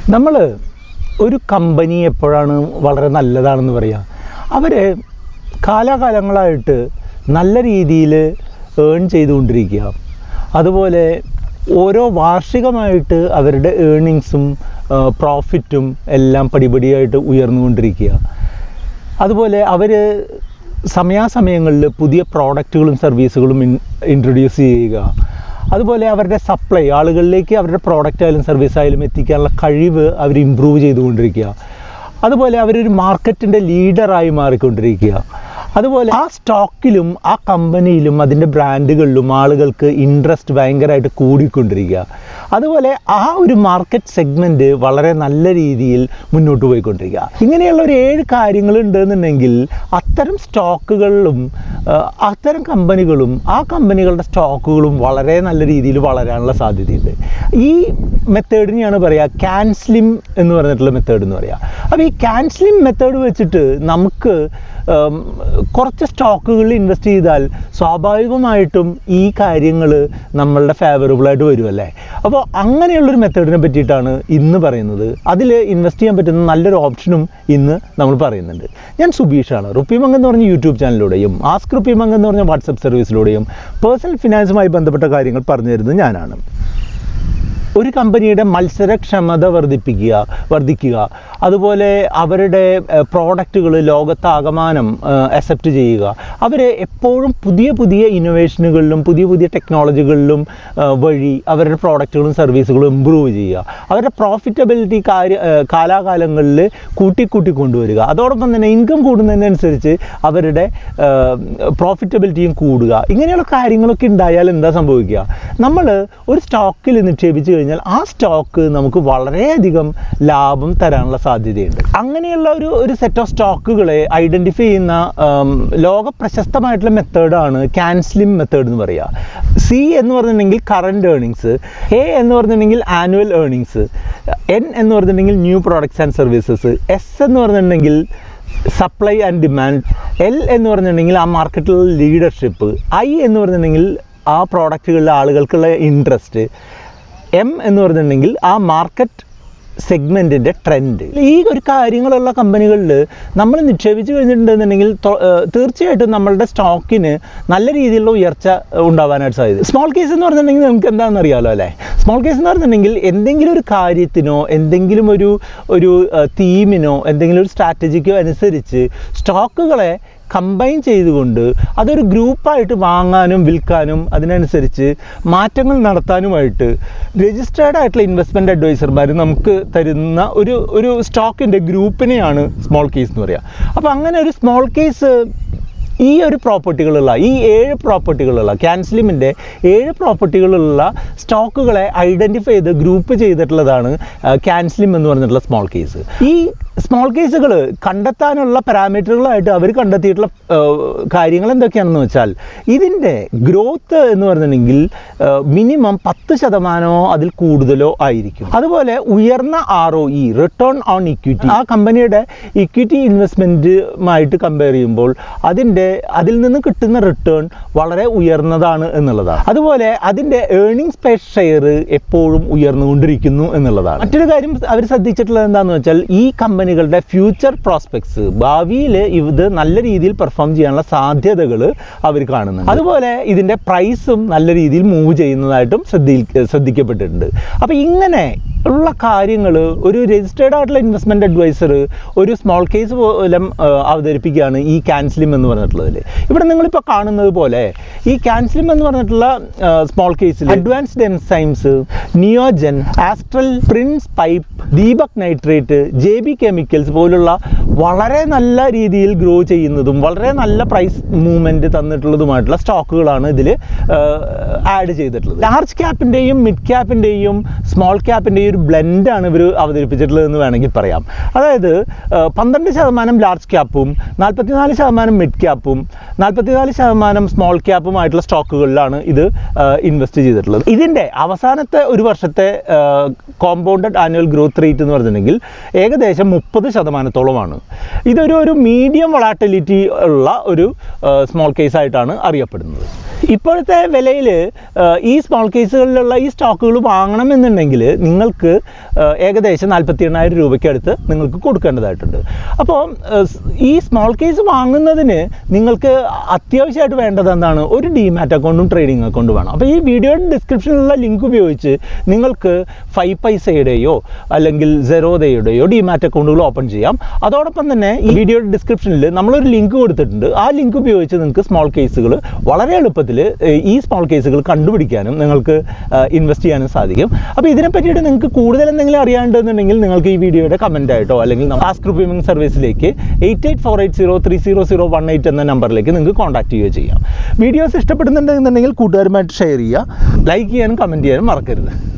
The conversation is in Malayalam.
നമ്മൾ ഒരു കമ്പനി എപ്പോഴാണ് വളരെ നല്ലതാണെന്ന് പറയുക അവർ കാലാകാലങ്ങളായിട്ട് നല്ല രീതിയിൽ ഏൺ ചെയ്തുകൊണ്ടിരിക്കുക അതുപോലെ ഓരോ വാർഷികമായിട്ട് അവരുടെ ഏണിങ്സും പ്രോഫിറ്റും എല്ലാം പടിപടിയായിട്ട് ഉയർന്നുകൊണ്ടിരിക്കുക അതുപോലെ അവർ സമയാസമയങ്ങളിൽ പുതിയ പ്രോഡക്റ്റുകളും സർവീസുകളും ഇൻട്രൊഡ്യൂസ് ചെയ്യുക അതുപോലെ അവരുടെ സപ്ലൈ ആളുകളിലേക്ക് അവരുടെ പ്രോഡക്റ്റ് ആയാലും സർവീസ് ആയാലും എത്തിക്കാനുള്ള കഴിവ് അവർ ഇമ്പ്രൂവ് ചെയ്തുകൊണ്ടിരിക്കുക അതുപോലെ അവരൊരു മാർക്കറ്റിൻ്റെ ലീഡറായി മാറിക്കൊണ്ടിരിക്കുക അതുപോലെ ആ സ്റ്റോക്കിലും ആ കമ്പനിയിലും അതിൻ്റെ ബ്രാൻഡുകളിലും ആളുകൾക്ക് ഇൻട്രസ്റ്റ് ഭയങ്കരമായിട്ട് കൂടിക്കൊണ്ടിരിക്കുക അതുപോലെ ആ ഒരു മാർക്കറ്റ് സെഗ്മെൻറ്റ് വളരെ നല്ല രീതിയിൽ മുന്നോട്ട് പോയിക്കൊണ്ടിരിക്കുക ഇങ്ങനെയുള്ള ഒരു ഏഴ് കാര്യങ്ങൾ ഉണ്ടെന്നുണ്ടെങ്കിൽ അത്തരം സ്റ്റോക്കുകളിലും ആ, അത്തരം കമ്പനികളും ആ കമ്പനികളുടെ സ്റ്റോക്കുകളും വളരെ നല്ല രീതിയിൽ വളരാനുള്ള സാധ്യതയുണ്ട് ഈ മെത്തേഡിനെയാണ് പറയുക ക്യാൻസ്ലിം എന്ന് പറഞ്ഞിട്ടുള്ള മെത്തേഡ് എന്ന് പറയുക അപ്പോൾ ഈ ക്യാൻസ്ലിം മെത്തേഡ് വെച്ചിട്ട് നമുക്ക് ഉം, കുറച്ച് സ്റ്റോക്കുകളിൽ ഇൻവെസ്റ്റ് ചെയ്താൽ സ്വാഭാവികമായിട്ടും ഈ കാര്യങ്ങൾ നമ്മളുടെ ഫേവറബിളായിട്ട് വരുമല്ലേ അപ്പോൾ അങ്ങനെയുള്ളൊരു മെത്തേഡിനെ പറ്റിയിട്ടാണ് ഇന്ന് പറയുന്നത് അതിൽ ഇൻവെസ്റ്റ് ചെയ്യാൻ പറ്റുന്ന നല്ലൊരു ഓപ്ഷനും ഇന്ന് നമ്മൾ പറയുന്നുണ്ട് ഞാൻ സുബീഷാണ് റുപ്പി മംഗ് എന്ന് പറഞ്ഞ യൂട്യൂബ് ചാനലിലൂടെയും ആസ്ക് റുപ്പി മംഗ് എന്ന് പറഞ്ഞ വാട്സപ്പ് സർവീസിലൂടെയും പേഴ്സണൽ ഫിനാൻസുമായി ബന്ധപ്പെട്ട കാര്യങ്ങൾ പറഞ്ഞു തരുന്നത് ഞാനാണ് ഒരു കമ്പനിയുടെ മത്സരക്ഷമത വർദ്ധിപ്പിക്കുക വർദ്ധിക്കുക അതുപോലെ അവരുടെ പ്രോഡക്റ്റുകൾ ലോകത്താകമാനം അക്സെപ്റ്റ് ചെയ്യുക അവർ എപ്പോഴും പുതിയ പുതിയ ഇന്നോവേഷനുകളിലും പുതിയ പുതിയ ടെക്നോളജികളിലും വഴി അവരുടെ പ്രോഡക്റ്റുകളും സർവീസുകളും ഇമ്പ്രൂവ് ചെയ്യുക അവരുടെ പ്രോഫിറ്റബിലിറ്റി കാര്യ ഏഹ്, കാലാകാലങ്ങളിൽ കൂട്ടിക്കൂട്ടി കൊണ്ടുവരിക അതോടൊപ്പം തന്നെ ഇൻകം കൂടുന്നതിനനുസരിച്ച് അവരുടെ പ്രോഫിറ്റബിലിറ്റിയും കൂടുക ഇങ്ങനെയുള്ള കാര്യങ്ങളൊക്കെ ഉണ്ടായാൽ എന്താ സംഭവിക്കുക നമ്മൾ ഒരു സ്റ്റോക്കിൽ നിക്ഷേപിച്ച് കഴിഞ്ഞാൽ ആ സ്റ്റോക്ക് നമുക്ക് വളരെയധികം ലാഭം തരാനുള്ള സാധ്യതയുണ്ട് അങ്ങനെയുള്ള ഒരു ഒരു സെറ്റ് ഓഫ് സ്റ്റോക്കുകളെ ഐഡൻറ്റിഫൈ ചെയ്യുന്ന ഉം, ലോക പ്രശസ്തമായിട്ടുള്ള മെത്തേഡാണ് ക്യാൻസ്ലിം മെത്തേഡ് എന്ന് പറയുക സി എന്ന് പറഞ്ഞിട്ടുണ്ടെങ്കിൽ കറണ്ട് ഏർണിങ്സ് എ എന്ന് പറഞ്ഞിട്ടുണ്ടെങ്കിൽ ആനുവൽ ഏർണിങ്സ് എൻ എന്ന് പറഞ്ഞിട്ടുണ്ടെങ്കിൽ new products and services S എന്ന് പറഞ്ഞിട്ടുണ്ടെങ്കിൽ സപ്ലൈ ആൻഡ് ഡിമാൻഡ് എൽ എന്ന് പറഞ്ഞിട്ടുണ്ടെങ്കിൽ ആ മാർക്കറ്റിലുള്ള ലീഡർഷിപ്പ് ഐ എന്ന് പറഞ്ഞിട്ടുണ്ടെങ്കിൽ ആ പ്രോഡക്റ്റുകളിലെ ആളുകൾക്കുള്ള ഇൻട്രസ്റ്റ് എം എന്ന് പറഞ്ഞിട്ടുണ്ടെങ്കിൽ ആ മാർക്കറ്റ് സെഗ്മെൻറ്റിൻ്റെ ട്രെൻഡ് ഈ ഒരു കാര്യങ്ങളുള്ള കമ്പനികളിൽ നമ്മൾ നിക്ഷേപിച്ച് കഴിഞ്ഞിട്ടുണ്ടെന്നുണ്ടെങ്കിൽ തൊ- ഏർ തീർച്ചയായിട്ടും നമ്മളുടെ സ്റ്റോക്കിന് നല്ല രീതിയിലുള്ള ഉയർച്ച ഉണ്ടാവാനായിട്ട് സാധ്യത സ്മോൾ കേസ് എന്ന് പറഞ്ഞിട്ടുണ്ടെങ്കിൽ നമുക്ക് എന്താണെന്ന് അറിയാമല്ലോ അല്ലേ സ്മോൾ കേസ് എന്ന് പറഞ്ഞിട്ടുണ്ടെങ്കിൽ എന്തെങ്കിലും ഒരു കാര്യത്തിനോ എന്തെങ്കിലും ഒരു ഒരു തീമിനോ എന്തെങ്കിലും ഒരു സ്ട്രാറ്റജിക്കോ അനുസരിച്ച് സ്റ്റോക്കുകളെ കമ്പൈൻ ചെയ്തുകൊണ്ട് അതൊരു ഗ്രൂപ്പായിട്ട് വാങ്ങാനും വിൽക്കാനും അതിനനുസരിച്ച് മാറ്റങ്ങൾ നടത്താനുമായിട്ട് രജിസ്റ്റേർഡ് ആയിട്ടുള്ള ഇൻവെസ്റ്റ്മെൻറ്റ് അഡ്വൈസർമാർ നമുക്ക് തരുന്ന ഒരു ഒരു സ്റ്റോക്കിൻ്റെ ഗ്രൂപ്പിനെയാണ് സ്മോൾ കേസ് എന്ന് പറയുക അപ്പോൾ അങ്ങനെ ഒരു സ്മോൾ കേസ് ഈ ഒരു പ്രോപ്പർട്ടികളുള്ള ഈ ഏഴ് പ്രോപ്പർട്ടികളുള്ള ക്യാൻസ്ലിമിൻ്റെ ഏഴ് പ്രോപ്പർട്ടികളുള്ള സ്റ്റോക്കുകളെ ഐഡൻറ്റിഫൈ ചെയ്ത് ഗ്രൂപ്പ് ചെയ്തിട്ടുള്ളതാണ് ക്യാൻസ്ലിം എന്ന് പറഞ്ഞിട്ടുള്ള സ്മോൾ കേസ് ഈ സ്മോൾ കേസുകൾ കണ്ടെത്താനുള്ള പാരാമീറ്ററുകളായിട്ട് അവർ കണ്ടെത്തിയിട്ടുള്ള കാര്യങ്ങൾ എന്തൊക്കെയാണെന്ന് വെച്ചാൽ ഇതിൻ്റെ ഗ്രോത്ത് എന്ന് പറഞ്ഞിട്ടുണ്ടെങ്കിൽ മിനിമം പത്ത് ശതമാനമോ അതിൽ കൂടുതലോ ആയിരിക്കും അതുപോലെ ഉയർന്ന R O E return on equity ആ കമ്പനിയുടെ ഇക്വിറ്റി ഇൻവെസ്റ്റ്മെൻറ്റുമായിട്ട് കമ്പയർ ചെയ്യുമ്പോൾ അതിൻ്റെ അതിൽ നിന്ന് കിട്ടുന്ന റിട്ടേൺ വളരെ ഉയർന്നതാണ് എന്നുള്ളതാണ് അതുപോലെ അതിൻ്റെ ഏർണിങ്സ് പെർ ഷെയർ എപ്പോഴും ഉയർന്നുകൊണ്ടിരിക്കുന്നു എന്നുള്ളതാണ് മറ്റൊരു കാര്യം അവർ ശ്രദ്ധിച്ചിട്ടുള്ളത് എന്താണെന്ന് വെച്ചാൽ ഈ കമ്പനികളുടെ ഫ്യൂച്ചർ പ്രോസ്പെക്ട്സ് ഭാവിയിൽ ഇത് നല്ല രീതിയിൽ പെർഫോം ചെയ്യാനുള്ള സാധ്യതകൾ അവർ കാണുന്നുണ്ട് അതുപോലെ ഇതിൻ്റെ പ്രൈസും നല്ല രീതിയിൽ മൂവ് ചെയ്യുന്നതായിട്ടും ശ്രദ്ധി ശ്രദ്ധിക്കപ്പെട്ടിട്ടുണ്ട് അപ്പോൾ ഇങ്ങനെ ഉള്ള കാര്യങ്ങൾ ഒരു രജിസ്റ്റേർഡ് ആയിട്ടുള്ള ഇൻവെസ്റ്റ്മെൻറ്റ് അഡ്വൈസർ ഒരു സ്മോൾ കേസ് പോലെ അവതരിപ്പിക്കുകയാണ് ഈ ക്യാൻസ്ലിം എന്ന് പറഞ്ഞിട്ടുള്ളതിൽ ഇവിടെ നിങ്ങളിപ്പോൾ കാണുന്നത് പോലെ ഈ ക്യാൻസ്ലിം എന്ന് പറഞ്ഞിട്ടുള്ള സ്മോൾ കേസിൽ advanced enzymes Neogen Astral Prince pipe Deepak nitrate J B chemicals പോലുള്ള വളരെ നല്ല രീതിയിൽ ഗ്രോ ചെയ്യുന്നതും വളരെ നല്ല പ്രൈസ് മൂവ്മെൻറ്റ് തന്നിട്ടുള്ളതുമായിട്ടുള്ള സ്റ്റോക്കുകളാണ് ഇതിൽ ആഡ് ചെയ്തിട്ടുള്ളത് ലാർജ് ക്യാപ്പിൻ്റെയും മിഡ് ക്യാപ്പിൻ്റെയും സ്മോൾ ക്യാപ്പിൻ്റെയും ഒരു ബ്ലെൻഡാണ് ഇവർ അവതരിപ്പിച്ചിട്ടുള്ളത് എന്ന് വേണമെങ്കിൽ പറയാം അതായത് ആ, പന്ത്രണ്ട് ശതമാനം ലാർജ് ക്യാപ്പും നാൽപ്പത്തിനാല് ശതമാനം മിഡ് ക്യാപ്പും നാൽപ്പത്തിനാല് ശതമാനം സ്മോൾ ക്യാപ്പുമായിട്ടുള്ള സ്റ്റോക്കുകളിലാണ് ഇത് ഇൻവെസ്റ്റ് ചെയ്തിട്ടുള്ളത് ഇതിൻ്റെ അവസാനത്തെ ഒരു വർഷത്തെ compounded annual growth growth rate എന്ന് പറഞ്ഞിട്ടുണ്ടെങ്കിൽ ഏകദേശം മുപ്പത് ശതമാനത്തോളമാണ് ഇതൊരു ഒരു മീഡിയം വളാട്ടിലിറ്റി ഉള്ള ഒരു സ്മോൾ കേസ് ആയിട്ടാണ് അറിയപ്പെടുന്നത് ഇപ്പോഴത്തെ വിലയിൽ ഈ സ്മോൾ കേസുകളിലുള്ള ഈ സ്റ്റോക്കുകൾ വാങ്ങണമെന്നുണ്ടെങ്കിൽ നിങ്ങൾക്ക് ഏഹ്, ഏകദേശം നാൽപ്പത്തി എണ്ണായിരം രൂപയ്ക്ക് അടുത്ത് നിങ്ങൾക്ക് കൊടുക്കേണ്ടതായിട്ടുണ്ട് അപ്പോൾ ഈ സ്മോൾ കേസ് വാങ്ങുന്നതിന് നിങ്ങൾക്ക് അത്യാവശ്യമായിട്ട് വേണ്ടത് എന്താണ് ഒരു ഡിമാറ്റ് അക്കൗണ്ടും ട്രേഡിംഗ് അക്കൗണ്ടും വേണം അപ്പോൾ ഈ വീഡിയോയുടെ ഡിസ്ക്രിപ്ഷനിലുള്ള ലിങ്ക് ഉപയോഗിച്ച് നിങ്ങൾക്ക് ഫൈവ് പൈസയുടെയോ അല്ലെങ്കിൽ സെറോദയുടെയോ ഡിമാറ്റ് അക്കൗണ്ടുകൾ ഓപ്പൺ ചെയ്യാം അതോടൊപ്പം തന്നെ ഈ വീഡിയോയുടെ ഡിസ്ക്രിപ്ഷനിൽ നമ്മളൊരു ലിങ്ക് കൊടുത്തിട്ടുണ്ട് ആ ലിങ്ക് ഉപയോഗിച്ച് നിങ്ങൾക്ക് സ്മോൾ കേസുകൾ വളരെ എളുപ്പത്തിൽ ഈ സ്മോൾ കേസുകൾ കണ്ടുപിടിക്കാനും നിങ്ങൾക്ക് ഇൻവെസ്റ്റ് ചെയ്യാനും സാധിക്കും അപ്പോൾ ഇതിനെ പറ്റിയിട്ട് നിങ്ങൾക്ക് കൂടുതൽ എന്തെങ്കിലും അറിയാണ്ടെന്നുണ്ടെങ്കിൽ നിങ്ങൾക്ക് ഈ വീഡിയോയുടെ കമൻ്റ് ആയിട്ടോ അല്ലെങ്കിൽ ആസ്ക് റിവ്യൂമിംഗ് സർവീസിലേക്ക് eight eight four eight zero three zero zero one eight എന്ന നമ്പറിലേക്ക് നിങ്ങൾക്ക് കോൺടാക്ട് ചെയ്യുകയോ ചെയ്യാം വീഡിയോസ് ഇഷ്ടപ്പെടുന്നുണ്ടെന്നുണ്ടെങ്കിൽ കൂട്ടുകാരുമായിട്ട് ഷെയർ ചെയ്യുക ലൈക്ക് ചെയ്യാനും കമൻറ്റ് ചെയ്യാനും മറക്കരുത്